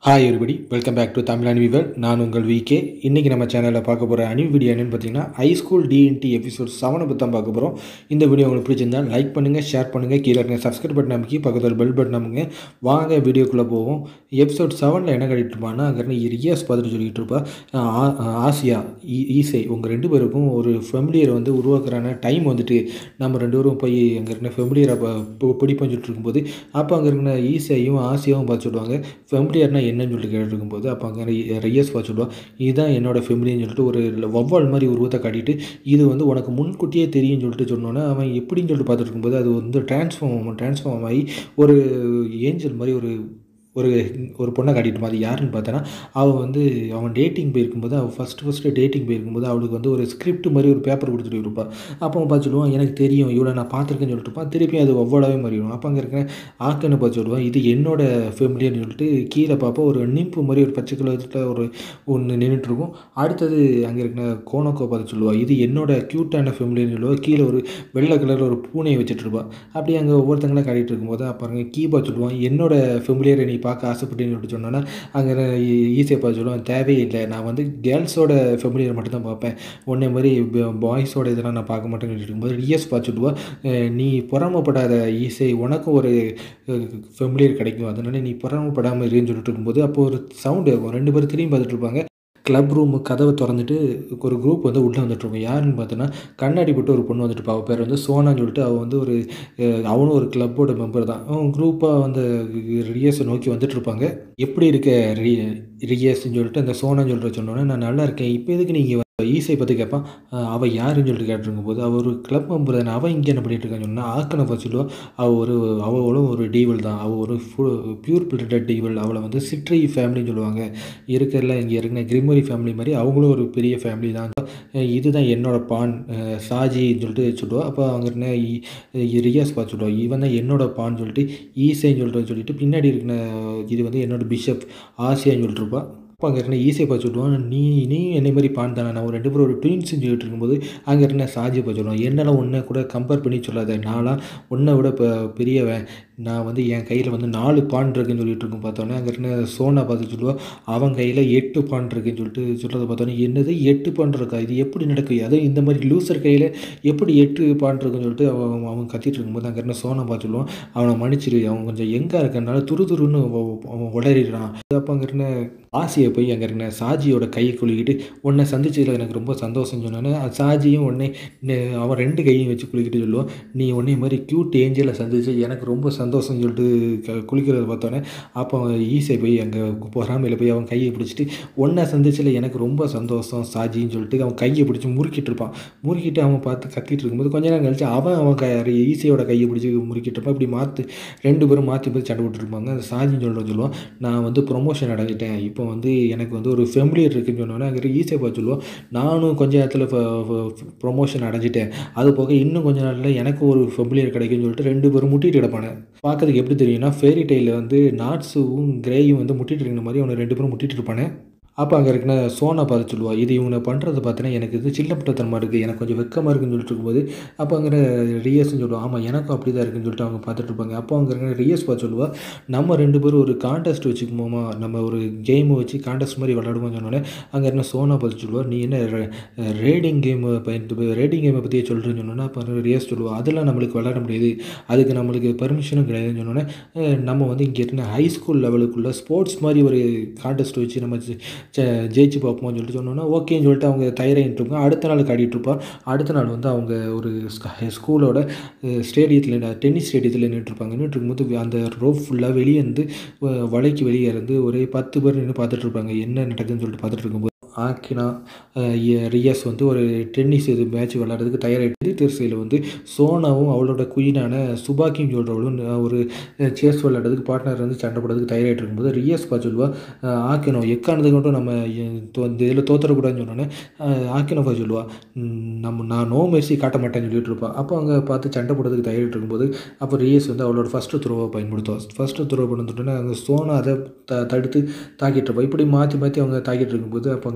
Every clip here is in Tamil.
Hi everybody welcome back to Tamil அணிவிகள் நான் உங்கள் விகே இன்றைக்கி நம்ம சேனலில் பார்க்க போகிற அணிவு வீடியோ என்னென்னு பார்த்தீங்கன்னா ஹை ஸ்கூல் டிஎன்டி எபிசோட் செவனை பற்றி தான் பார்க்க போகிறோம் இந்த வீடியோ உங்களுக்கு பிடிச்சிருந்தா லைக் பண்ணுங்கள் ஷேர் பண்ணுங்கள் கீழே இருக்க சப்ஸ்கிரைப் பட்டன் அமைக்கி பக்கத்தில் பெல் பட்டன் அமைங்க வாங்க வீடியோக்குள்ளே போவோம் எபிசோட் செவனில் என்ன கட்டிட்டு இருப்பான்னா அங்கே ரியாஸ் பார்த்துட்டு சொல்லிட்டு இருப்பா ஆ- ஆ- ஆசியா ஈ- ஈசை உங்கள் ரெண்டு பேருக்கும் ஒரு ஃபெமிலியரை வந்து உருவாக்குறான டைம் வந்துட்டு நம்ம ரெண்டு பேரும் போய் அங்கே இருக்கிற ஃபெமிலியரை பிடிப்போம் சொல்லிட்டு இருக்கும்போது அப்போ அங்கே இருக்கிற ஈசையும் ஆசியாவும் பார்த்து சொல்லுவாங்க ஃபெமிலியர்னா என்னன்னு சொல்லிட்டு கேட்டுட்டு இருக்கும்போது அப்போ அங்கே ரையஸ் பார்த்து சொல்லுவான் இதுதான் என்னோட ஃபெமிலின்னு சொல்லிட்டு ஒரு வவ்வால் மாதிரி உருவத்தை காட்டிட்டு இது வந்து உனக்கு முன்கூட்டியே தெரியும்னு சொல்லிட்டு சொன்னோன்னே அவன் எப்படின்னு சொல்லிட்டு பார்த்துட்டு இருக்கும்போது அது வந்து டிரான்ஸ்ஃபார்ம் டிரான்ஸ்ஃபார்ம் ஆகி ஒரு ஏஞ்சல் மாதிரி ஒரு ஒரு ஒரு பொண்ணை காட்டிட்டு இருப்பான். அது யாருன்னு பார்த்தோன்னா அவள் வந்து அவன் டேட்டிங் போயிருக்கும்போது அவள் ஃபஸ்ட்டு ஃபஸ்ட்டு டேட்டிங் போயிருக்கும்போது அவளுக்கு வந்து ஒரு ஸ்கிரிப்ட் மாதிரி ஒரு பேப்பர் கொடுத்துட்டு இருப்பாள் அப்போ அவன் பார்த்து சொல்லுவான் எனக்கு தெரியும் இவ்வளோ நான் பார்த்துருக்கேன்னு சொல்லிட்டு இருப்பான் திருப்பி அது ஒவ்வொருவே மாறிடும் அப்போ அங்கே இருக்கிற ஆக்கன்னு பார்த்து சொல்லுவான் இது என்னோட ஃபேமிலின்னு சொல்லிட்டு கீழே பார்ப்போம் ஒரு நிம்பு மாதிரி ஒரு பச்சை கலரில் ஒரு ஒன்று நின்றுட்டுருக்கும் அடுத்தது அங்கே இருக்கிற கோணக்கோ பார்த்து சொல்லுவாள் இது என்னோட க்யூட்டான ஃபேமிலின்னு சொல்லுவா கீழே ஒரு வெள்ளை கலரில் ஒரு பூனையை வச்சுட்டு இருப்பா அப்படி அங்கே ஒவ்வொருத்தங்களா காட்டிகிட்டு இருக்கும்போது அப்புறம் கீபா சொல்லுவான் என்னோட ஃபெமிலியரை நீ பார்க்க ஆசைப்பட்டேன்னு சொல்லிட்டு சொன்னோன்னா அங்கே ஈஸியாக பார்த்து சொல்லுவான் தேவையில்லை நான் வந்து கேர்ள்ஸோட ஃபெமிலியரை மட்டும் தான் பார்ப்பேன் உன்னை மாதிரி பாய்ஸோட இதெல்லாம் நான் பார்க்க மாட்டேன்னு சொல்லிட்டு இருக்கும்போது ரியஸ் பார்த்து சொல்லுவா "அஹ் நீ பொறாமப்படாத ஈஸை உனக்கும் ஒரு ஃபெமிலியர் கிடைக்கும் அதனால நீ பொறாமப்படாமல் இருன்னு சொல்லிட்டு இருக்கும்போது அப்போ ஒரு சவுண்டு இருக்கும் ரெண்டு பேரும் திரும்பி பார்த்துட்டு இருப்பாங்க கிளப் ரூம் கதவை திறந்துட்டு ஒரு குரூப் வந்து உள்ளே வந்துட்டு இருக்கும் யாருன்னு பார்த்தோன்னா கண்ணாடி போட்டு ஒரு பொண்ணு வந்துட்டு இருப்பா. அவள் பேர் வந்து சோனான்னு சொல்லிட்டு அவள் வந்து ஒரு அஹ், அவனும் ஒரு கிளப்போட மெம்பர் தான் அவன் குரூப்பாக வந்து ரியஸை நோக்கி வந்துட்டு இருப்பாங்க எப்படி இருக்க ரி ரியஸ்ன்னு சொல்லிட்டு அந்த சோனான்னு சொல்லிட்டு சொன்னோன்னே நான் நல்லா இருக்கேன் இப்போ எதுக்கு நீங்கள் ஈஸை பற்றி கேட்பான் அஹ், அவள் யாருன்னு சொல்லிட்டு கேட்டிருக்கும் போது அவள் ஒரு கிளப் மெம்பர் தானே அவள் இங்கே என்ன பண்ணிட்டு இருக்கான்னு சொன்னால் ஆக்கனை பார்த்து சொல்லுவா அவள் ஒரு அவளும் ஒரு டீவல் தான் அவள் ஒரு பியூர் பிளட்டட் டீவல் அவளை வந்து சிட்ரி ஃபேமிலின்னு சொல்லுவாங்க இருக்கிறதுல இங்கே இருக்கிற கிரிமரி ஃபேமிலி மாதிரி அவங்களும் ஒரு பெரிய ஃபேமிலி தான் அஹ் இதுதான் என்னோட பான் அஹ் சாஜின்னு சொல்லிட்டு சொல்லுவா அப்போ அவங்க என்ன இ- ரியாஸ் பார்த்து சொல்லுவா இவன் தான் என்னோட பான்னு சொல்லிட்டு ஈசைன்னு சொல்லிட்டு சொல்லிட்டு பின்னாடி இருக்கிற இது வந்து என்னோட பிஷப் ஆசியான்னு சொல்லிட்டு இருப்பா அப்போ அங்கே இருந்த ஈஸியை பார்த்து சொல்லுவான் நீ நீ என்னை மாதிரி பான் தானே நான் ஒரு ரெண்டு பேரும் ஒரு ட்வின்ஸ்னு சொல்லிட்டு இருக்கும்போது அங்கே இருந்த சாஜியை பார்த்து சொல்லுவான் என்னெல்லாம் ஒன்றை கூட கம்பேர் பண்ணி சொல்லாத நான்லாம் உன்னை விட இப்போ பெரியவன் நான் வந்து என் கையில் வந்து நாலு பான் இருக்குன்னு சொல்லிட்டு இருக்கும் பார்த்தோன்னே அங்கே இருந்த சோனா பார்த்து சொல்லுவா அவன் கையில் எட்டு பான் இருக்குன்னு சொல்லிட்டு சொல்கிறத பார்த்தோன்னே என்னது எட்டு பான் இருக்கா இது எப்படி நடக்கும் அதுவும் இந்த மாதிரி லூசர் கையில் எப்படி எட்டு பான் இருக்குன்னு சொல்லிட்டு அவன் அவன் கத்திட்டு இருக்கும்போது அங்கே இருந்த சோனா பார்த்து சொல்லுவான் அவனை மன்னிச்சிரு அவன் கொஞ்சம் எங்கே இருக்கனால துரு துருன்னு அவ- அவன் உளறிடுறான் அப்போ அங்கே இருந்த ஆசியை போய் அங்கே இருந்த சாஜியோட கையை குலுக்கிட்டு உன்னை சந்திச்சதில் எனக்கு ரொம்ப சந்தோஷம் சொன்னோன்னே அது சாஜியும் உடனே நெ- அவன் ரெண்டு கையும் வச்சு குலுக்கிட்டு சொல்லுவான் நீ உன்னை மாதிரி க்யூட் ஏஞ்சலை சந்திச்சு எனக்கு ரொம்ப சந்தோஷம் சொல்லிட்டு க- குளிக்கிறத பார்த்தோன்னே அப்போ அவன் ஈசை போய் அங்கே பொறாமையில் போய் அவன் கையை பிடிச்சிட்டு உன்னை சந்திச்சில் எனக்கு ரொம்ப சந்தோஷம் சாஜின்னு சொல்லிட்டு அவன் கையை பிடிச்சி முறுக்கிட்டு இருப்பான் முறுக்கிட்டு அவன் பார்த்து கத்திட்டு இருக்கும்போது கொஞ்ச நேரம் கழிச்சு அவன் அவன் க ஈசையோட கையை பிடிச்சி முறுக்கிட்டு இருப்பான் இப்படி மாற்றி ரெண்டு பேரும் மாற்றி மாற்றி சண்டை போட்டுருப்பாங்க அந்த சாஜின்னு சொல்லிட்டு சொல்லுவான் நான் வந்து ப்ரொமோஷன் அடைஞ்சிட்டேன் இப்போ வந்து எனக்கு வந்து ஒரு ஃபெமிலியர் இருக்குன்னு சொன்னோன்னே அங்கே ஈஸியாக பார்த்து சொல்லுவோம் நானும் கொஞ்ச நேரத்தில் ப்ரொமோஷன் அடைஞ்சிட்டேன் அது போக இன்னும் கொஞ்ச நாளில் எனக்கு ஒரு ஃபெமிலியர் கிடைக்கும்னு சொல்லிட்டு ரெண்டு பேரும் முட்டிட்டு கிடப்பானே பார்க்கறதுக்கு எப்படி தெரியும்னா ஃபேரி டெய்லில் வந்து நாட்ஸும் கிரேயும் வந்து முட்டிட்டு இருக்கிற மாதிரி அவனை ரெண்டு பேரும் முட்டிட்டு இருப்பானே அப்போ அங்கே இருக்கிற சோனா பார்த்து சொல்லுவா இது இவனை பண்ணுறது பார்த்தீங்கன்னா எனக்கு இது சில்லப்பட்டத்தனமாக இருக்குது எனக்கு கொஞ்சம் வெக்கமாக இருக்குன்னு சொல்லிட்டு இருக்கும்போது அப்போ அங்கே ரியஸ்ன்னு சொல்லுவான் ஆமாம் எனக்கும் அப்படி தான் இருக்குன்னு சொல்லிட்டு அவங்க பார்த்துட்டு இருப்பாங்க அப்போ அங்கே இருக்கிற ரியஸ் பார்த்து சொல்லுவா நம்ம ரெண்டு பேரும் ஒரு கான்டெஸ்ட் வச்சுக்குமோமா நம்ம ஒரு கேமை வச்சு கான்டெஸ்ட் மாதிரி விளாடுவோம்னு சொன்னோன்னே அங்கே என்ன சோனா பார்த்து சொல்லுவா நீ என்ன ரேடிங் கேம் ரேடிங் கேமை பற்றியே சொல்கிறேன்னு சொன்னோன்னா அப்போ ரியஸ் சொல்லுவா அதெல்லாம் நம்மளுக்கு விளாட முடியாது அதுக்கு நம்மளுக்கு பெர்மிஷனும் கிடையாதுன்னு சொன்னோன்னே அஹ் நம்ம வந்து இங்கே இருந்த ஹை ஸ்கூல் லெவலுக்குள்ள ஸ்போர்ட்ஸ் மாதிரி ஒரு கான்டெஸ்ட் வச்சு நம்ம ஜெ- ஜெ- ஜெயிச்சு பார்ப்போம்னு சொல்லிட்டு சொன்னோன்னா ஓகேன்னு சொல்லிட்டு அவங்க தயாராகிட்டு இருப்பாங்க அடுத்த நாள் காட்டிகிட்டு இருப்பா அடுத்த நாள் வந்து அவங்க ஒரு ஸ்க- ஸ்கூலோட ஸ்டேடியத்தில் டென்னிஸ் ஸ்டேடியத்தில் நின்றுருப்பாங்க நின்றுட்டு இருக்கும்போது அந்த ரோப் ஃபுல்லாக வெளியே இருந்து அஹ், வலைக்கு வெளியே இருந்து ஒரே பத்து பேர் நின்று பார்த்துட்டு இருப்பாங்க என்ன நடக்குதுன்னு சொல்லிட்டு பார்த்துட்டு இருக்கும்போது ஆக்கினா அஹ், எ- ரியாஸ் வந்து ஒரு டென்னிஸ் இது மேட்ச் விளையாடுறதுக்கு தயாராகிட்டு திருசையில் வந்து சோனாவும் அவளோட குயினான சுபாக்கியும் சொல்கிறவளும் ஒரு சேஸ் விளையாடுறதுக்கு பார்ட்னர் வந்து சண்டை போடுறதுக்கு தயாராகிட்டு இருக்கும்போது ரியாஸ் பார்த்து சொல்லுவா அஹ், ஆக்கினோ எக்கானதுக்கு மட்டும் நம்ம எ- தோ- இந்த இதில் தோத்தரக்கூடாதுன்னு சொன்னோன்னே ஆக்கினோ பார்த்து சொல்லுவா "ம், நம்ம நான் நோ மெர்சி காட்ட மாட்டேன்னு சொல்லிட்டு இருப்பா அப்போ அங்கே பார்த்து சண்டை போடுறதுக்கு தயாரிட்டு இருக்கும்போது அப்போ ரியஸ் வந்து அவளோட ஃபஸ்ட்டு த்ரோவை பயன்படுத்துவா ஃபஸ்ட்டு த்ரோ பண்ணிட்டுனே அங்கே சோனா அதை த தடுத்து தாக்கிட்டு இருப்பா இப்படி மாற்றி மாற்றி அவங்க தாக்கிட்டு இருக்கும்போது அப்போ அங்கே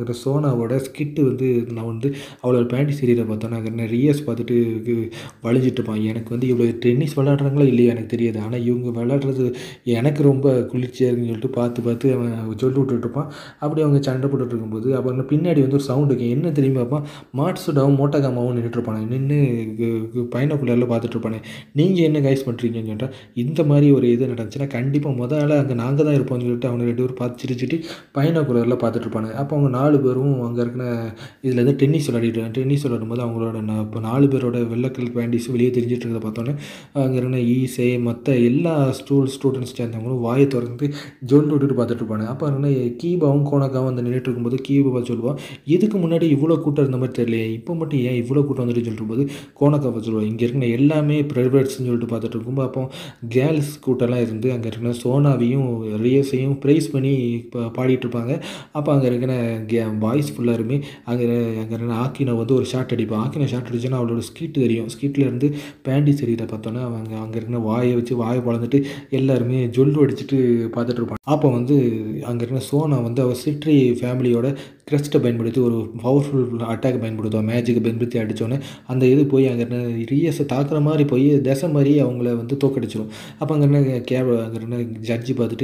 அங்கே சோனாவோட ஸ்கிட்டு வந்து நான் வந்து அவளோட பேண்டி சீரியலை பார்த்தோன்னா அங்கே ரியஸ் பார்த்துட்டு வலிஞ்சிட்டு இருப்பான் எனக்கு வந்து இவ்வளோ டென்னிஸ் விளாட்றாங்களோ இல்லையா எனக்கு தெரியாது ஆனால் இவங்க விளாட்றது எனக்கு ரொம்ப குளிர்ச்சியாக இருக்குன்னு சொல்லிட்டு பார்த்து பார்த்து அவன் சொல்லி விட்டுட்ருப்பான் அப்படி அவங்க சண்டை போட்டுட்டு இருக்கும்போது அப்புறம் பின்னாடி வந்து ஒரு சவுண்டு கேட்கும் என்ன தெரியுமா பார்ப்பான் மாட்சுடாவும் மோட்டகாமாவும் நின்றுட்டுருப்பானே நின்று பைனாக்குள்ளரில் பார்த்துட்ருப்பானே நீங்கள் என்ன கைஸ் பண்ணுறீங்கன்னு சொல்லிட்டா இந்த மாதிரி ஒரு இது நடந்துச்சுன்னா கண்டிப்பாக முதல் ஆள் அங்கே நாங்கள் தான் இருப்போம்னு சொல்லிட்டு அவங்க ரெண்டு பேரும் பார்த்து சிரிச்சிட்டு பைனாக்குள்ளரில் பார்த்துட்ருப்பானுங்க அப்போ அவங்க நாலு பேரும் அங்கே இருக்கிற இதில் வந்து டென்னிஸ் விளையாடிட்டு டென்னிஸ் விளையாடும் போது அவங்களோட ந- இப்போ நாலு பேரோட வெள்ளக்கல் பேண்டிஸ் வெளியே தெரிஞ்சிட்டு இருக்கிறத பார்த்தோன்னே அங்கே இருக்கிற ஈசே மற்ற எல்லா ஸ்டூல் ஸ்டூடெண்ட்ஸ் சேர்ந்தவங்களும் வாயை திறந்து ஜொல் விட்டுட்டு பார்த்துட்டு இருப்பாங்க அப்போ என்ன கீபாவும் கோணக்காவும் வந்து நின்றுட்டு இருக்கும்போது கீபா சொல்லுவான் இதுக்கு முன்னாடி இவ்வளோ கூட்டம் இருந்த மாதிரி தெரியலையே இப்போ மட்டும் ஏன் இவ்வளோ கூட்டம் வந்துட்டு சொல்லிட்டு போது கோணக்காவை சொல்லுவாள் இங்கே இருக்கிற எல்லாமே ப்ரைவேட்ஸ்னு சொல்லிட்டு பார்த்துட்டு இருக்கும்போது அப்போ கேர்ள்ஸ் கூட்டம்லாம் இருந்து அங்கே இருக்கிற சோனாவையும் ரியஸையும் ப்ரைஸ் பண்ணி பா- பாடிட்டு இருப்பாங்க அப்போ அங்கே இருக்கிற கே பாய்ஸ் ஃபுல்லாருமே அங்கே அங்கே இருக்கிற ஆக்கினை வந்து ஒரு ஷாட் அடிப்பான் ஆக்கினை ஷாட் அடிச்சுன்னா அவளோட ஸ்கீட் தெரியும் ஸ்கீட்டில் இருந்து பேண்டி சரியிட பார்த்தோன்னா அவங்க அங்கே இருக்கிற வாயை வச்சு வாயை பழந்துட்டு எல்லாருமே ஜொல்லு அடிச்சுட்டு பார்த்துட்டு இருப்பாங்க அப்போ வந்து அங்கே இருக்கிற சோனா வந்து அவள் சிட்ரி ஃபேமிலியோட கிரெஸ்ட்டை பயன்படுத்தி ஒரு பவர்ஃபுல் அட்டாக் பயன்படுத்துவான் மேஜிக்கை பயன்படுத்தி அடித்தோன்னே அந்த இது போய் அங்கே இருந்த ரியஸை தாக்குற மாதிரி போய் தசை மாதிரி அவங்கள வந்து தோக்கடிச்சிடும் அப்போ அங்கே இருந்த கேப் அங்கே இருந்த ஜட்ஜி பார்த்துட்டு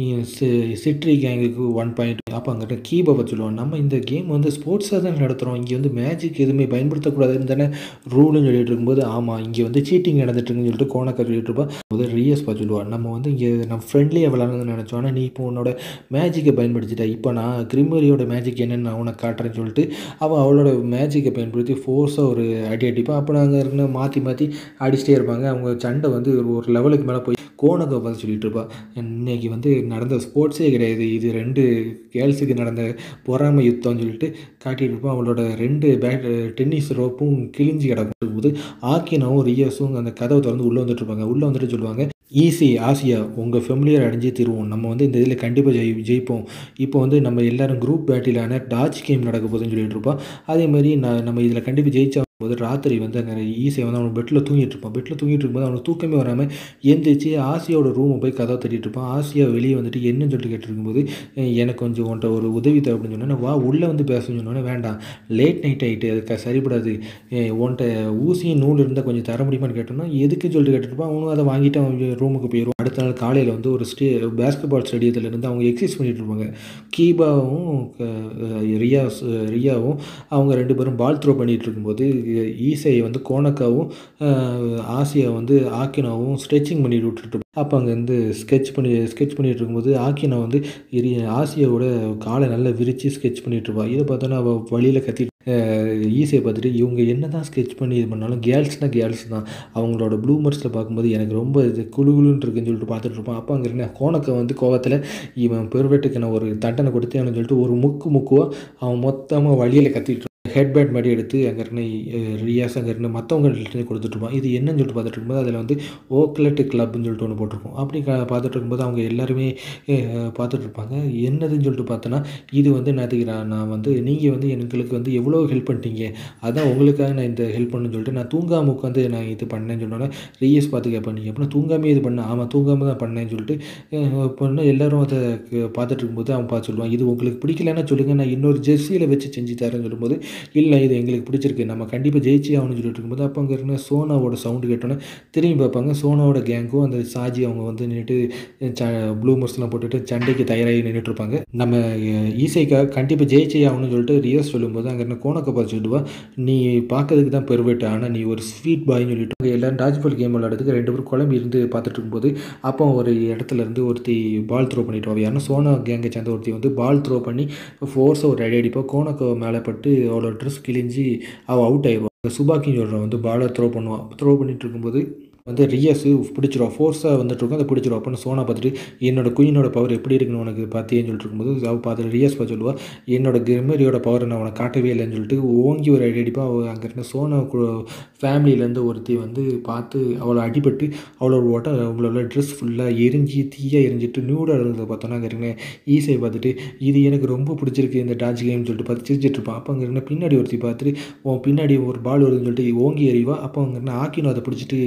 சி- சிட்ரி கேங்குக்கு ஒன் பாயிண்ட் அப்போ அங்கே இருந்த கீபை சொல்லுவான் நம்ம இந்த கேம் வந்து ஸ்போர்ட்ஸாக தான் நடத்துகிறோம் இங்கே வந்து மேஜிக் எதுவுமே பயன்படுத்தக்கூடாதுன்னு தானே ரூல்னு சொல்லிட்டு இருக்கும்போது ஆமாம் இங்கே வந்து சீட்டிங் நடந்துட்டு இருக்குன்னு சொல்லிட்டு கோணக்கர் சொல்லிட்டு இருப்பா முதல் ரியஸ் பார்த்து சொல்லுவாள் நம்ம வந்து இங்கே நம்ம ஃப்ரெண்ட்லியாக விளாட்ணுன்னு நினச்சோம் ஆனால் நீ இப்போ உன்னோட மேஜிக்கை பயன்படுத்திட்ட இப்போ நான் கிரிமரியோட மேஜிக் என்னன்னு நான் உனக்கு காட்டுறேன்னு சொல்லிட்டு அவள் அவளோட மேஜிக்கை பயன்படுத்தி ஃபோர்ஸாக ஒரு அடி அடிப்பான் அப்போ நாங்கள் இருக்கிற மாற்றி மாற்றி அடிச்சிட்டே இருப்பாங்க அவங்க சண்டை வந்து ஒரு ஒரு லெவலுக்கு மேலே போய் கோணக்கை பார்த்து சொல்லிட்டு இருப்பா இன்னைக்கு வந்து நடந்த ஸ்போர்ட்ஸே கிடையாது இது ரெண்டு கேர்ள்ஸுக்கு நடந்த பொறாமை யுத்தம்னு சொல்லிட்டு காட்டிட்டு இருப்போம் அவளோட ரெண்டு பேட் டென்னிஸ் ரோப்பும் கிழிஞ்சு கிடக்கும் போது ஆக்கினாவும் ரியஸும் அந்த கதவை திறந்து உள்ளே வந்துட்டு இருப்பாங்க உள்ளே வந்துட்டு சொல்லுவாங்க ஈஸி ஆசியா உங்கள் ஃபெமிலியர் அடைஞ்சே தருவோம் நம்ம வந்து இந்த இதில் கண்டிப்பாக ஜெயி ஜெயிப்போம் இப்போ வந்து நம்ம எல்லாரும் குரூப் பேட்டிலான டாச் கேம் நடக்க போகுதுன்னு சொல்லிட்டு இருப்போம் அதே மாதிரி நான் நம்ம இதில் கண்டிப்பாக ஜெயிச்சா போது ராத்திரி வந்து அங்கே ஈஸியாக வந்து அவன் பெட்டில் தூங்கிட்டு இருப்பான் பெட்டில் தூங்கிட்டு இருக்கும்போது அவனுக்கு தூக்கமே வராமல் எந்திரிச்சு ஆசியாவோட ரூமை போய் கதவை தட்டிட்டு இருப்பான் ஆசியா வெளியே வந்துட்டு என்னன்னு சொல்லிட்டு கேட்டு இருக்கும்போது "அஹ் எனக்கு கொஞ்சம் உன்ட்ட ஒரு உதவி தேவை அப்படின்னு சொன்னேன் வா உள்ளே வந்து பேசணும்னு சொன்னோன்னே வேண்டாம் லேட் நைட் ஆகிட்டு அதுக்கு சரிப்படாது அஹ் உன்ட்ட ஊசியும் நூல் இருந்தால் கொஞ்சம் தர முடியுமான்னு கேட்டோம்னா எதுக்குன்னு சொல்லிட்டு கேட்டுருப்பான் அவனும் அதை வாங்கிட்டு அவன் ரூமுக்கு போயிடுவான் அடுத்த நாள் காலையில் வந்து ஒரு ஸ்டே பேஸ்கெட் பால் ஸ்டேடியத்தில் இருந்து அவங்க எக்ஸசைஸ் பண்ணிட்டு இருப்பாங்க கீபாவும் க- ரியா ரியாவும் அவங்க ரெண்டு பேரும் பால் த்ரோ பண்ணிட்டு இருக்கும்போது ஈசையை வந்து கோணக்காவும் அஹ், ஆசியா வந்து ஆக்கினாவும் ஸ்ட்ரெச்சிங் பண்ணிட்டு விட்டுட்டு அப்போ அங்கே வந்து ஸ்கெட்ச் பண்ணி ஸ்கெட்ச் பண்ணிட்டு இருக்கும்போது ஆக்கினா வந்து இரி ஆசியாவோட காலை நல்லா விரித்து ஸ்கெட்ச் பண்ணிட்டு இருப்பா இதை பார்த்தோன்னா அவள் வழியில் கத்திட்டு ஈஸியை பார்த்துட்டு இவங்க என்ன தான் ஸ்கெட்ச் பண்ணி இது பண்ணாலும் கேர்ள்ஸ்னால் கேர்ள்ஸ் தான் அவங்களோட ப்ளூமர்ஸில் பார்க்கும்போது எனக்கு ரொம்ப இது குழு குழுன்னு இருக்குன்னு சொல்லிட்டு பார்த்துட்டு இருப்பான் அப்போ அங்கே என்ன கோணக்க வந்து கோவத்தில் இவன் பெருவெட்டுக்கு நான் ஒரு தண்டனை கொடுத்தேன்னு சொல்லிட்டு ஒரு முக்கு முக்குவா அவன் மொத்தமாக வழியில் கத்திட்டு ஹெட்பேட் மாதிரி எடுத்து அங்கே இருந்த அஹ், ரியாஸ் அங்கே இருந்த மற்றவங்கள்ட்ட கொடுத்துட்ருப்பான் இது என்னன்னு சொல்லிட்டு பார்த்துட்டு இருக்கும்போது அதில் வந்து ஓக்லெட் கிளப்னு சொல்லிட்டு ஒன்று போட்டிருக்கோம் அப்படி க பார்த்துட்டு இருக்கும்போது அவங்க எல்லாருமே அஹ், பார்த்துட்டு இருப்பாங்க என்னதுன்னு சொல்லிட்டு பார்த்தோன்னா இது வந்து என்னத்துக்கு நான் நான் வந்து நீங்கள் வந்து எங்களுக்கு வந்து எவ்வளோ ஹெல்ப் பண்ணிட்டீங்க அதான் உங்களுக்காக நான் இந்த ஹெல்ப் பண்ணுன்னு சொல்லிட்டு நான் தூங்காம உட்காந்து நான் இது பண்ணேன்னு சொன்னோன்னே ரியஸ் பார்த்து கேட்பேன் நீங்கள் அப்படின்னா தூங்காமே இது பண்ண ஆமாம் தூங்காமல் தான் பண்ணேன்னு சொல்லிட்டு அஹ், பண்ண எல்லாரும் அதை க- பார்த்துட்டு இருக்கும்போது அவன் பார்த்து சொல்லுவான் இது உங்களுக்கு பிடிக்கலன்னா சொல்லுங்கள் நான் இன்னொரு ஜெர்சியில் வச்சு செஞ்சு தரேன்னு சொல்லும்போது இல்லை இது எங்களுக்கு பிடிச்சிருக்கு நம்ம கண்டிப்பாக ஜெயிச்சு ஆகணும்னு சொல்லிட்டு இருக்கும்போது அப்போ அங்கே இருந்த சோனாவோட சவுண்டு கேட்டோன்னே திரும்பி பார்ப்பாங்க சோனாவோட கேங்கும் அந்த சாஜி அவங்க வந்து நின்றுட்டு ச ப்ளூமர்ஸ்லாம் போட்டுட்டு சண்டைக்கு தயாராகி நின்றுட்டு இருப்பாங்க நம்ம ஈஸைக்காக கண்டிப்பாக ஜெயிச்சே ஆகணும்னு சொல்லிட்டு ரியஸ் சொல்லும்போது அங்கே இருந்த கோணக்க பார்த்து சொல்லுவா நீ பார்க்கறதுக்கு தான் பெருவேட்டு ஆனால் நீ ஒரு ஸ்வீட் பாய்னு சொல்லிட்டு அங்கே எல்லாரும் டாஜ்பால் கேம் விளையாடுறதுக்கு ரெண்டு பேரும் குழம்பு இருந்து பார்த்துட்டு இருக்கும்போது அப்போ ஒரு இடத்துல இருந்து ஒருத்தி பால் த்ரோ பண்ணிட்டு வா யாருன்னா சோனா கேங்கை சேர்ந்த ஒருத்தி வந்து பால் த்ரோ பண்ணி ஃபோர்ஸை ஒரு அடி அடிப்பா கோணக்க மேலே பட்டு அவளோட ட்ரெஸ் கிழிஞ்சி அவள் அவுட் ஆயிடுவாள் சுபாக்கின்னு சொல்கிறவன் வந்து பாலை த்ரோ பண்ணுவான் த்ரோ பண்ணிட்டு இருக்கும்போது வந்து ரியஸு பிடிச்சிரும் ஃபோர்ஸாக வந்துட்டு இருக்கும் அதை பிடிச்சிரும் அப்போன்னு சோனா பார்த்துட்டு என்னோட குயினோட பவர் எப்படி இருக்குன்னு உனக்கு பார்த்தியேன்னு சொல்லிட்டு இருக்கும்போது அவள் பார்த்துட்டு ரியஸ் பார்த்து சொல்லுவா என்னோட கிரிமரியோட பவர் நான் உனக்கு காட்டவே இல்லைன்னு சொல்லிட்டு ஓங்கி ஒரு அடி அடிப்பா அவள் அங்கே இருந்த சோனா ஃபேமிலியிலேருந்து ஒருத்தி வந்து பார்த்து அவளை அடிபட்டு அவளோட ஒட்ட அவளோட ட்ரெஸ் ஃபுல்லாக எரிஞ்சு தீயாக எரிஞ்சிட்டு நியூடாக இருந்ததை பார்த்தோன்னா அங்கே இருங்க ஈஸியை பார்த்துட்டு இது எனக்கு ரொம்ப பிடிச்சிருக்கு இந்த டான்ஸ் கேம்னு சொல்லிட்டு பார்த்து சிரிச்சிட்டு இருப்பான் அப்போ அங்கே இருந்த பின்னாடி ஒருத்தி பார்த்துட்டு உன் பின்னாடி ஒரு பால் வருதுன்னு சொல்லிட்டு ஓங்கி எறிவா அப்போ அங்கே இருந்த ஆக்கினோ அதை பிடிச்சிட்டு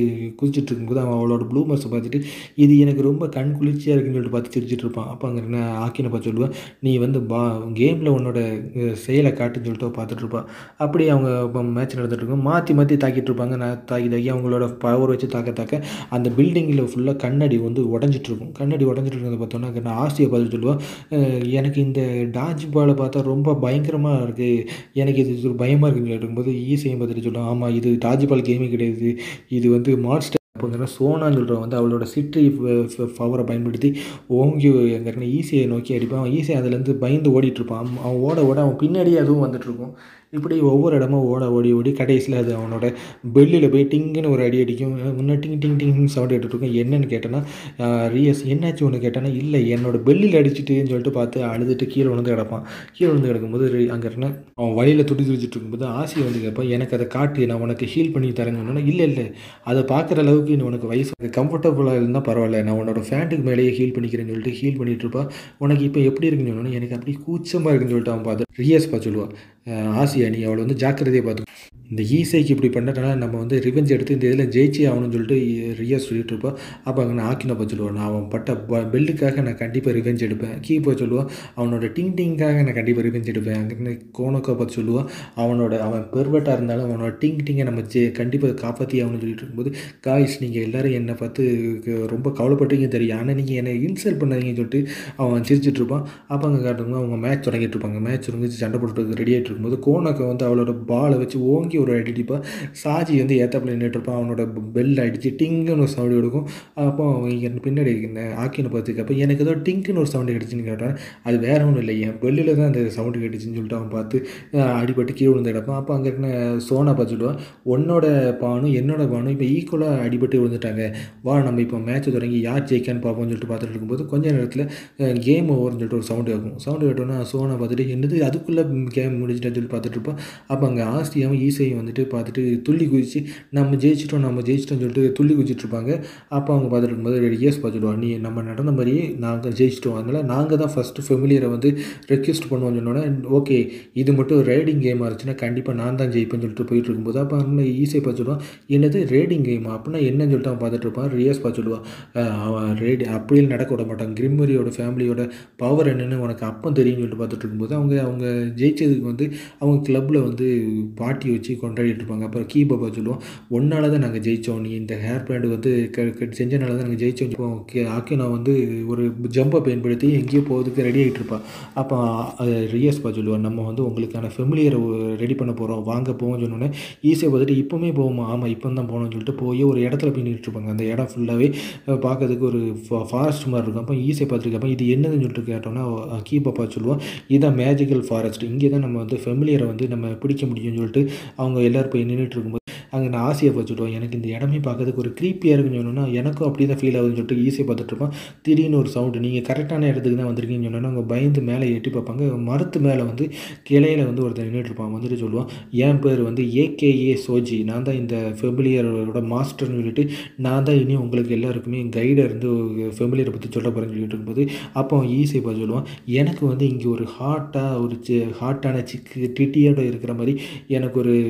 குதிச்சிட்டு இருக்கும்போது அவன் அவளோட ப்ளூமர்ஸை பார்த்துட்டு இது எனக்கு ரொம்ப கண் குளிர்ச்சியாக இருக்குன்னு சொல்லிட்டு பார்த்து சிரிச்சிட்டு இருப்பான் அப்போ அங்கே என்ன ஆக்கினை பார்த்து சொல்லுவேன் நீ வந்து பா கேமில் உன்னோட அஹ், செயலை காட்டுன்னு சொல்லிட்டு அவ பார்த்துட்டு இருப்பான் அப்படி அவங்க இப்போ மேட்ச் நடந்துட்டு இருக்கும் மாற்றி மாற்றி தாக்கிட்டு இருப்பாங்க நான் தாக்கி தாக்கி அவங்களோட பவர் வச்சு தாக்க தாக்க அந்த பில்டிங்கில் ஃபுல்லாக கண்ணாடி வந்து உடஞ்சிட்டு இருக்கும் கண்ணாடி உடஞ்சிட்டு இருக்கிறத பார்த்தோன்னா நான் ஆசையை பார்த்து சொல்லுவேன் அஹ், எனக்கு இந்த டாஜ் பாலை பார்த்தா ரொம்ப பயங்கரமாக இருக்குது எனக்கு இது ஒரு பயமாக இருக்குன்னு கேட்டுக்கும்போது ஈஸியை பார்த்துட்டு சொல்லுவேன் ஆமாம் இது டாஜ் பால் கேமே கிடையாது இது வந்து மான்ஸ்டர் அப்போங்கிற சோனான்னு சொல்கிறவன் வந்து அவளோட சிற்றி பவரை பயன்படுத்தி ஓங்கி எங்கே ஈஸியை நோக்கி அடிப்பான் அவன் ஈஸியாக அதுலேருந்து பயந்து ஓடிட்டு இருப்பான் அவன் அவன் ஓட ஓட அவன் பின்னாடியே அதுவும் வந்துட்டு இருக்கும் இப்படி ஒவ்வொரு இடமும் ஓட ஓடி ஓடி கடைசியில் அது அவனோட பெல்லில் போய் டிங்குன்னு ஒரு அடி அடிக்கும் முன்ன டிங் டிங் டிங் சவுண்ட் எடுத்துட்டு இருக்கும் என்னன்னு கேட்டேன்னா ரியஸ் என்னாச்சு ஒன்று கேட்டேன்னா இல்லை என்னோட பெல்லில் அடிச்சிட்டுன்னு சொல்லிட்டு பார்த்து அழுதுட்டு கீழே விழுந்து கிடப்பான் கீழே விழுந்து கிடக்கும்போது ரி- அங்கே இருந்த அவன் வழியில் துடி துடிச்சிட்டு இருக்கும்போது ஆசையை வந்து கேட்பான் எனக்கு அதை காட்டு நான் உனக்கு ஹீல் பண்ணி தரேன்னு சொன்னேன்னா இல்லை இல்லை அதை பார்க்குற அளவுக்கு நீ உனக்கு வயசு கம்ஃபர்டபுளாக இருந்தால் பரவாயில்ல நான் உன்னோட ஃபேண்ட்டுக்கு மேலேயே ஹீல் பண்ணிக்கிறேன்னு சொல்லிட்டு ஹீல் பண்ணிட்டு இருப்பா உனக்கு இப்போ எப்படி இருக்குன்னு சொன்னோன்னா எனக்கு அப்படி கூச்சமாக இருக்குன்னு சொல்லிட்டு அவன் பார்த்து ரியஸ் பார்த்து சொல்லுவான் அஹ் ஆசியா நீ அவளை வந்து ஜாக்கிரதையாக பார்த்து இந்த ஈசைக்கு இப்படி பண்ணுறதுனால நம்ம வந்து ரிவெஞ்ச் எடுத்து இந்த இதில் ஜெயிச்சே ஆகணும்னு சொல்லிட்டு ரியா சொல்லிட்டு இருப்பா அப்போ அங்கே நான் ஆக்கினப்பா சொல்லுவான் நான் அவன் பட்ட ப பெல்லுக்காக நான் கண்டிப்பாக ரிவெஞ்ச் எடுப்பேன் கீப்பா சொல்லுவான் அவனோட டிங் டிங்காக நான் கண்டிப்பாக ரிவெஞ்ச் எடுப்பேன் அங்கே கோனக்கா பார்த்து சொல்லுவான் அவனோட அவன் பெர்வெட்டாக இருந்தாலும் அவனோட டிங் டிங்கை நம்ம ஜெ கண்டிப்பாக காப்பாற்றி ஆகணும்னு சொல்லிட்டு இருக்கும்போது காய்ஸ் நீங்கள் எல்லாரும் என்னை பார்த்து க- ரொம்ப கவலைப்பட்டீங்க தெரியும் ஆனால் நீங்கள் என்னை இன்சல்ட் பண்ணாதீங்கன்னு சொல்லிட்டு அவன் சிரிச்சிட்டு இருப்பான் அப்போ அங்கே காட்டுங்க அவங்க மேட்ச் தொடங்கிட்டு இருப்பாங்க மேட்ச் தொடங்கி சண்டை போட்டு ரெடி ஆகிட்டு இருக்கும்போது கோனக்கா வந்து அவளோட பாலை வச்சு ஓங்கி ஒரு அடி அடிப்பா சாஜி வந்து ஏத்தாப்புல நின்றுட்டு இருப்பான் அவனோட பெல் அடிச்சு டிங்குன்னு ஒரு சவுண்டு கொடுக்கும் அப்போ அவன் இங்க பின்னாடி இந்த ஆக்கினை பார்த்துக்கப்ப எனக்கு ஏதோ டிங்குன்னு ஒரு சவுண்டு கிடச்சின்னு கேட்டான் அது வேற ஒன்றும் இல்லை என் பெல்லில் தான் அந்த சவுண்டு கிடச்சின்னு சொல்லிட்டு அவன் பார்த்து அஹ், அடிபட்டு கீழே விழுந்து கிடப்பான் அப்போ அங்கே இருக்கிற சோனா பார்த்துடுவான் உன்னோட பானும் என்னோட பானும் இப்போ ஈக்குவலாக அடிபட்டு விழுந்துட்டாங்க வா நம்ம இப்போ மேட்ச் தொடங்கி யார் ஜெயிக்கான்னு பார்ப்போம்னு சொல்லிட்டு பார்த்துட்டு இருக்கும்போது கொஞ்ச நேரத்தில் கேம் ஓவர்னு சொல்லிட்டு ஒரு சவுண்டு கேட்கும் சவுண்டு கேட்டோன்னா சோனா பார்த்துட்டு என்னது அதுக்குள்ளே கேம் முடிஞ்சிட்டேன்னு சொல்லி பார்த்துட்டு இருப்பான் அப்போ அங்கே ஆஸ்தியாவும் ஈசையும் வந்துட்டு பார்த்துட்டு துள்ளி குதிச்சு நம்ம ஜெயிச்சிட்டோம் நம்ம ஜெயிச்சிட்டோம்னு சொல்லிட்டு துள்ளி குதிச்சிட்டு இருப்பாங்க அப்போ அவங்க பார்த்துட்டு இருக்கும்போது இயர்ஸ் பார்த்துடுவான் நீ நம்ம நடந்த மாதிரியே நாங்கள் ஜெயிச்சிட்டோம் அதனால் நாங்கள் தான் ஃபஸ்ட்டு ஃபெமிலியரை வந்து ரெக்வெஸ்ட் பண்ணுவோம்னு சொன்னோன்னே ஓகே இது மட்டும் ரைடிங் கேமாக இருந்துச்சுன்னா கண்டிப்பாக நான் தான் ஜெயிப்பேன்னு சொல்லிட்டு போயிட்டு இருக்கும்போது அப்போ அவங்க ஈஸியாக பார்த்துடுவான் என்னது ரேடிங் கேமா அப்படின்னா என்னன்னு சொல்லிட்டு அவன் பார்த்துட்டு இருப்பான் ரியஸ் பார்த்துடுவான் அவன் ரேடி அப்படியே நடக்க விட மாட்டான் கிரிம்மரியோட ஃபேமிலியோட பவர் என்னன்னு உனக்கு அப்போ தெரியும்னு சொல்லிட்டு பார்த்துட்டு இருக்கும்போது அவங்க அவங்க ஜெயிச்சதுக்கு வந்து அவங்க கிளப்பில் வந்து பார்ட்டி வச்சு கொண்டாடிட்டு இருப்பாங்க அப்புறம் கீ பாபா சொல்லுவோம் ஒன்னால தான் நாங்கள் ஜெயித்தோம் நீ இந்த ஹேர் பேண்ட் வந்து க- க- செஞ்சனால தான் நாங்கள் ஜெயித்தோம் இப்போ ஓகே ஆக்கி நான் வந்து ஒரு ஜம்பை பயன்படுத்தி எங்கேயோ போகிறதுக்கு ரெடி ஆகிட்டு இருப்பான் அப்போ ரியஸ் பா சொல்லுவான் நம்ம வந்து உங்களுக்கான ஃபெமிலியரை ரெடி பண்ண போகிறோம் வாங்க போவோம்னு சொன்னோன்னே ஈஸியாக பார்த்துட்டு இப்போவுமே போவோமா ஆமாம் இப்போ தான் போகணும்னு சொல்லிட்டு போய் ஒரு இடத்துல போய் நின்றுட்டு இருப்பாங்க அந்த இடம் ஃபுல்லாகவே பார்க்கறதுக்கு ஒரு ஃபாரஸ்ட் மாதிரி இருக்கும் அப்போ ஈஸியாக பார்த்துருக்கப்ப இது என்னதுன்னு சொல்லிட்டு கேட்டோன்னா கீ பாப்பா சொல்லுவோம் இதுதான் மேஜிக்கல் ஃபாரஸ்ட் இங்கே தான் நம்ம வந்து ஃபெமிலியரை வந்து நம்ம பிடிக்க முடியும்னு சொல்லிட்டு அவங்க எல்லோரும் போய் நின்றுட்டு இருக்கும்போது அங்கே நான் ஆசையை பார்த்துட்டோம் எனக்கு இந்த இடமே பார்க்கறதுக்கு ஒரு க்ரீப்பியாக இருக்குன்னு சொன்னோன்னா எனக்கும் அப்படி தான் ஃபீல் ஆகுதுன்னு சொல்லிட்டு ஈஸியாக பார்த்துட்டு இருப்பான் திடீர்னு ஒரு சவுண்டு நீங்கள் கரெக்டான இடத்துக்கு தான் வந்திருக்கீங்கன்னு சொன்னோன்னா அவங்க பயந்து மேலே எட்டி பார்ப்பாங்க மரத்து மேலே வந்து கிளையில வந்து ஒருத்தர் நின்றுட்டு இருப்பான் வந்துட்டு சொல்லுவான் என் பேர் வந்து ஏகேஏ சோஜி நான் தான் இந்த ஃபெமிலியரோட மாஸ்டர்னு சொல்லிட்டு நான் தான் இனி உங்களுக்கு எல்லாருக்குமே கைடாக இருந்து ஃபெமிலியரை பற்றி சொல்ல போகிறேன்னு சொல்லிட்டு இருக்கும்போது அப்போ அவன் ஈஸியாக பார்த்து சொல்லுவான் எனக்கு வந்து இங்கே ஒரு ஹாட்டாக ஒரு ஹாட்டான சிக்கு டிட்டியோட இருக்கிற மாதிரி எனக்கு ஒரு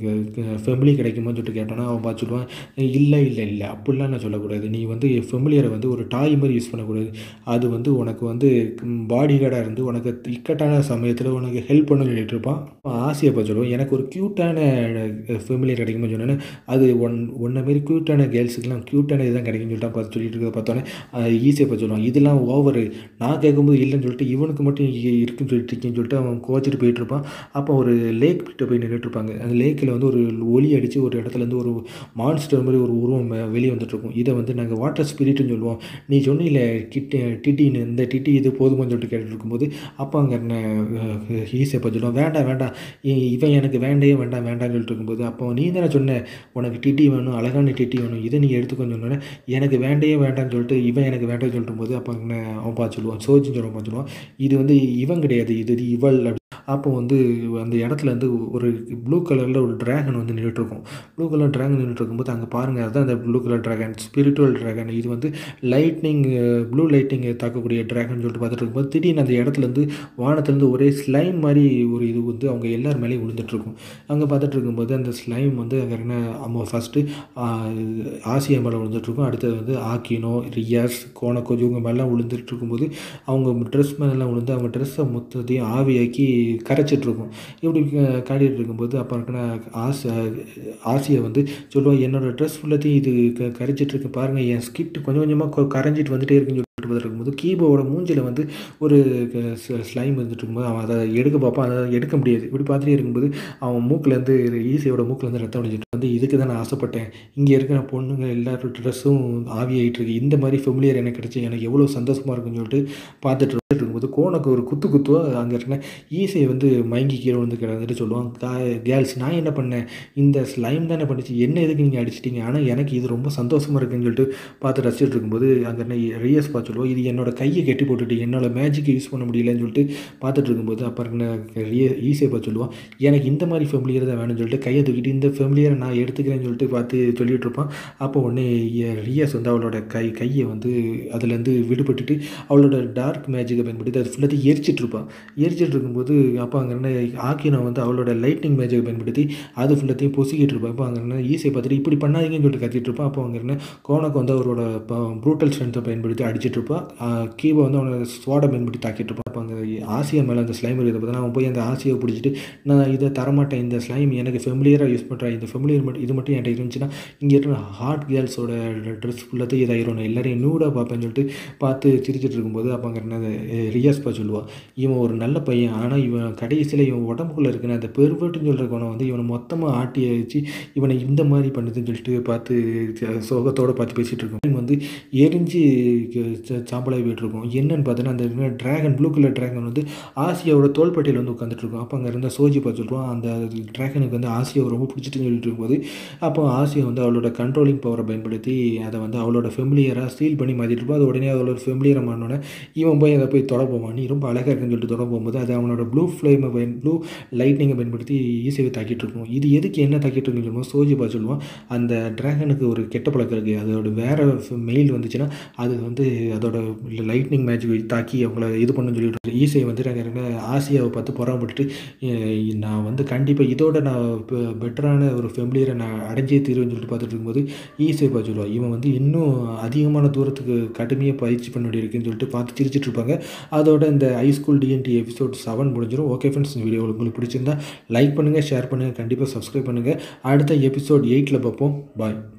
ஃபெமிலி கிடைக்குமான்னு சொல்லிட்டு கேட்டோன்னா அவன் பார்த்து சொல்லுவான் இல்லை இல்லை இல்லை அப்படிலாம் நான் சொல்லக்கூடாது நீ வந்து ஃபெமிலியரை வந்து ஒரு டாய் மாதிரி யூஸ் பண்ணக்கூடாது அது வந்து உனக்கு வந்து பாடி கார்டாக இருந்து உனக்கு இக்கட்டான சமயத்தில் உனக்கு ஹெல்ப் பண்ண சொல்லிட்டு இருப்பான் அவன் ஆசையை பார்த்து சொல்லுவான் எனக்கு ஒரு க்யூட்டான ஃபெமிலியர் கிடைக்குமா சொன்னேன்னு அது ஒன் ஒன்றை மாரி க்யூட்டான கேர்ள்ஸுக்கெல்லாம் க்யூட்டான இதுதான் கிடைக்கும்னு சொல்லிட்டு பார்த்து சொல்லிட்டு இருக்கிறத பார்த்தோன்னே ஈஸியாக பார்த்து சொல்லுவான் இதெல்லாம் ஓவர் நான் கேட்கும்போது இல்லைன்னு சொல்லிட்டு இவனுக்கு மட்டும் இ- இருக்குன்னு சொல்லிட்டு இருக்கேன்னு சொல்லிட்டு அவன் கோச்சிட்டு போயிட்டு இருப்பான் அப்போ ஒரு லேக் கிட்ட போய் நின்றுட்டு இருப்பாங்க அந்த லேக்கில் வந்து ஒரு ஒலி அடித்து ஒரு இடத்துல இருந்து ஒரு மான்ஸ்டர் மாதிரி ஒரு உருவம் மே- வெளியே வந்துட்டு இருக்கும் இதை வந்து நாங்கள் வாட்டர் ஸ்பிரிட்னு சொல்லுவோம் நீ சொன்னில கிட்ட டிட்டின்னு இந்த டிட்டி இது போதுமான்னு சொல்லிட்டு கேட்டுட்டு இருக்கும்போது அப்போ அங்கே என்ன ஈஸியாக பார்த்து சொல்லுவான் வேண்டாம் வேண்டாம் இ- இவன் எனக்கு வேண்டவே வேண்டாம் வேண்டாம்னு சொல்லிட்டு இருக்கும்போது அப்போ நீ தானே சொன்ன உனக்கு டிட்டி வேணும் அழகான டிட்டி வேணும் இதை நீ எடுத்துக்கோன்னு சொன்னோன்னே எனக்கு வேண்டவே வேண்டாம்னு சொல்லிட்டு இவன் எனக்கு வேண்டாம்னு சொல்லிட்டு போது அப்போ அங்கே அவன் பார்த்து சொல்லுவான் சோஜின்னு சொல்ல பார்த்து சொல்லுவான் இது வந்து இவன் கிடையாது இது இது இவள் அப்படி அப்போ வந்து அந்த இடத்துல வந்து ஒரு ப்ளூ கலரில் ஒரு ட்ராகன் வந்து நின்றுட்டுருக்கும் ப்ளூ கலர் ட்ராகன் நின்றுட்டு இருக்கும்போது அங்கே பாருங்கள் அதுதான் அந்த blue colour dragon spiritual dragon இது வந்து லைட்னிங் ப்ளூ லைட்டிங் தாக்கக்கூடிய ட்ராகன் சொல்லிட்டு பார்த்துட்டு இருக்கும்போது திடீர்னு அந்த இடத்துலேருந்து வானத்துலேருந்து ஒரே ஸ்லைம் மாதிரி ஒரு இது வந்து அவங்க எல்லார் மேலேயும் விழுந்துட்டுருக்கும் அங்கே பார்த்துட்டு இருக்கும்போது அந்த ஸ்லைம் வந்து அங்கே என்ன நம்ம ஃபஸ்ட்டு ஆசியா மேலே விழுந்துட்டுருக்கும் அடுத்தது வந்து ஆக்கினோ ரியாஸ் கோனக்கோஜ் இவங்க மேலாம் விழுந்துட்டு இருக்கும்போது அவங்க ட்ரெஸ் மேலெல்லாம் விழுந்து அவங்க ட்ரெஸ்ஸை மொத்தத்தையும் ஆவியாக்கி கரைச்சிட்ருக்கும் இப்படி க- காட்டிகிட்டு இருக்கும்போது அப்போ இருக்கிற ஆசை ஆசையை வந்து சொல்லுவாள் என்னோடய ட்ரெஸ் ஃபுல்லத்தையும் இது க கரைச்சிட்ருக்கு பாருங்கள் என் ஸ்கிட் கொஞ்சம் கொஞ்சமாக கரைஞ்சிட்டு வந்துட்டே இருக்குன்னு சொல்லிட்டு பார்த்துட்டு இருக்கும்போது கீபோட மூஞ்சில் வந்து ஒரு ஸ்லைம் வந்துட்டு இருக்கும்போது அவன் அதை எடுக்க பார்ப்பான் அதை எடுக்க முடியாது இப்படி பார்த்துட்டே இருக்கும்போது அவன் மூக்குலேருந்து ஈஸியோட மூக்குலேருந்து ரத்தம் அடிச்சிட்டு வந்து இதுக்கு தான் நான் ஆசைப்பட்டேன் இங்கே இருக்கிற பொண்ணுங்க எல்லாரோட ட்ரெஸ்ஸும் ஆவியாயிட்டு இருக்கு இந்த மாதிரி ஃபெமிலியர் எனக்கு கிடைச்சி எனக்கு எவ்வளோ சந்தோஷமாக இருக்குன்னு சொல்லிட்டு பார்த்துட்டு இருக்கும்போது கோனுக்கு ஒரு குத்து குத்துவா அங்கே இருக்கிற ஈஸியை வந்து மயங்கி கீழே விழுந்து கிடந்துட்டு சொல்லுவான் கேர்ள்ஸ் நான் என்ன பண்ணேன் இந்த ஸ்லைம் தானே பண்ணிச்சு என்ன எதுக்கு நீங்கள் அடிச்சிட்டீங்க ஆனால் எனக்கு இது ரொம்ப சந்தோஷமாக இருக்குன்னு சொல்லிட்டு பார்த்து ரசிச்சுட்டு இருக்கும்போது அங்கே என்ன ரியஸ் பார்த்து சொல்லுவோம் இது என்னோட கையை கட்டி போட்டுட்டு என்னோட மேஜிக்கை யூஸ் பண்ண முடியலன்னு சொல்லிட்டு பார்த்துட்டு இருக்கும்போது அப்போ இருக்கிற ரிய ஈஸியை பார்த்து சொல்லுவான் எனக்கு இந்த மாதிரி ஃபெமிலியர் தான் வேணும்னு சொல்லிட்டு கையை தூக்கிட்டு இந்த ஃபெமிலியரை நான் எடுத்துக்கிறேன்னு சொல்லிட்டு பார்த்து சொல்லிட்டு இருப்பான் அப்போ உடனே ரியஸ் வந்து அவளோட கை கையை வந்து அதுலேருந்து விடுபட்டுட்டு அவளோட டார்க் மேஜிக்கை பயன்படுத்தி அது ஃபுல்லாத்தையும் எரிச்சிட்டு இருப்பான் எரிச்சிட்டு இருக்கும்போது அப்போ அங்கே என்ன ஆக்கினா வந்து அவளோட லைட்னிங் மேஜிக்கை பயன்படுத்தி அது ஃபுல்லாத்தையும் பொசிக்கிட்டு இருப்பான் அப்போ அங்கே என்ன ஈஸியை பார்த்துட்டு இப்படி பண்ணாதீங்கன்னு சொல்லிட்டு கத்திட்டு இருப்பான் அப்போ அங்கே என்ன கோனக்கு வந்து அவரோட ப்ரூட்டல் ஸ்ட்ரென்த்தை பயன்படுத்தி அடிச்சிட்டு இருப்பான் கீபோ வந்து அவனோட ஸ்வாடை பயன்படுத்தி தாக்கிட்டு இருப்பான் அப்போ அங்கே ஆசியா மேலே அந்த ஸ்லைம் இருக்கிறத பார்த்தா அவன் போய் அந்த ஆசையை பிடிச்சிட்டு நான் இதை தரமாட்டேன் இந்த ஸ்லைம் எனக்கு ஃபெமிலியராக யூஸ் பண்ணுறேன் இந்த ஃபெமிலியர் மட்டும் இது மட்டும் என்கிட்ட இருந்துச்சுன்னா இங்கே இருக்கிற ஹார்ட் கேர்ள்ஸோட ட்ரெஸ் ஃபுல்லாத்தையும் இதாயிரும் நான் எல்லாரையும் நூடாக பார்ப்பேன்னு சொல்லிட்டு பார்த்து சிரிச்சிட்டு இருக்கும்போது அப்போ அங்கே என்ன ரியாஸ் பா சொல்லுவான் இவன் ஒரு நல்ல பையன் ஆனால் இவன் கடைசியில் இவன் உடம்புக்குள்ளே இருக்கிற அந்த பெருவெட்டுன்னு சொல்கிற குணம் வந்து இவனை மொத்தமாக ஆட்டி வச்சு இவனை இந்த மாதிரி பண்ணுதுன்னு சொல்லிட்டு பார்த்து சோகத்தோடு பார்த்து பேசிகிட்டு இருக்கோம் இவன் வந்து எரிஞ்சு ச- சாம்பலாகி போயிட்டு இருக்கும் என்னன்னு பார்த்தோன்னா அந்த ட்ராகன் ப்ளூ கலர் ட்ராகன் வந்து ஆசியாவோட தோள்பட்டையில் வந்து உட்காந்துட்டு இருக்கும் அப்போ அங்கே இருந்த சோஜி பார்த்து சொல்லுவான் அந்த ட்ராகனுக்கு வந்து ஆசியாவை ரொம்ப பிடிச்சிட்டுன்னு சொல்லிட்டு இருக்கும்போது அப்போ ஆசியா வந்து அவளோட கண்ட்ரோலிங் பவரை பயன்படுத்தி அதை வந்து அவளோட ஃபெமிலியராக சீல் பண்ணி மாற்றிட்டு இருப்போம் அது உடனே அவளோட ஃபெமிலியரை மாறினோடனே இவன் போய் அதை போய் தொட போவான் நீ ரொம்ப அழகாக இருக்குன்னு சொல்லிட்டு தொட போகும்போது அது அவனோட ப்ளூ ஃப்ளேமை பயன் ப்ளூ லைட்னிங்கை பயன்படுத்தி ஈஸியாக தாக்கிட்டு இருக்கும் இது எதுக்கு என்ன தாக்கிட்டு இருக்குன்னு சொல்லுவோம் சோஜி பா சொல்லுவான் அந்த ட்ராகனுக்கு ஒரு கெட்ட பழக்கம் இருக்குது அதோட வேறு மெயில் வந்துச்சுன்னா அது வந்து அதோட லைட்னிங் மேஜிக் தாக்கி அவங்கள இது பண்ணு சொல்லிட்டு ஈஸியை வந்து நாங்கள் ஆசியாவை பார்த்து பொறாமப்பட்டுட்டு "எ- நான் வந்து கண்டிப்பாக இதோட நான் பெட்டரான ஒரு ஃபெமிலியரை நான் அடைஞ்சே தீருவேன்னு சொல்லிட்டு பார்த்துட்டு இருக்கும்போது ஈஸியை பார்த்து சொல்லுவாள் இவன் வந்து இன்னும் அதிகமான தூரத்துக்கு கடுமையாக பயிற்சி பண்ண வேண்டியிருக்குன்னு சொல்லிட்டு பார்த்து சிரிச்சிட்டு இருப்பாங்க அதோட இந்த ஹைஸ்கூல் டிஎன்டி எபிசோட் செவன் முடிஞ்சிடும் ஓகே ஃப்ரெண்ட்ஸ் இந்த வீடியோ உங்களுக்கு பிடிச்சிருந்தா லைக் பண்ணுங்கள் ஷேர் பண்ணுங்கள் கண்டிப்பாக சப்ஸ்கிரைப் பண்ணுங்கள் அடுத்த எபிசோட் எயிட்டில் பார்ப்போம் பாய்